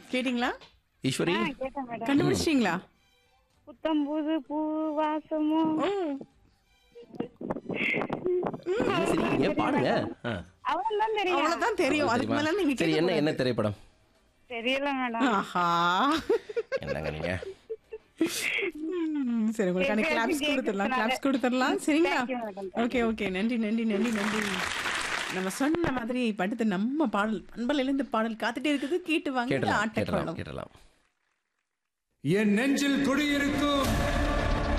கேட்டிங்களா ஈஸ்வரி ஆ, கேட்டேன் மேடம் கண்டுபிடிச்சிட்டீங்களா புத்தம் புது பூ வாசமும் ஓ என்ன சிரிக்கிறீங்க பாடுங்க ஆ. அவன் தான் தெரியும் அவ்வளவுதான் தெரியும் அதுக்கு தெரியுமா? மேல நீங்க சரி என்ன கேட்க என்ன திரைப்படம் தெரியல மேடம் ஆஹா என்னங்க நீங்க ம், சரி உங்களுக்கான சரி, கிளாப்ஸ் சரி, கொடுத்துடலாம் கேட்கறதுனால. கிளாப்ஸ் கொடுத்துடலாம் சரிங்களா Thank you, madam. Okay okay நன்றி நன்றி நன்றி நன்றி நம்ம சொன்ன மாதிரி படுத்து நம்ம பாடல் பண்பலையிலிருந்து பாடல் காத்துட்டே இருக்குது கேட்டு வாங்க கேட்டலாம் ஆட்டக்காலம் கேட்டலாம் கேட்டலாம் என் நெஞ்சில் குடியிருக்கும்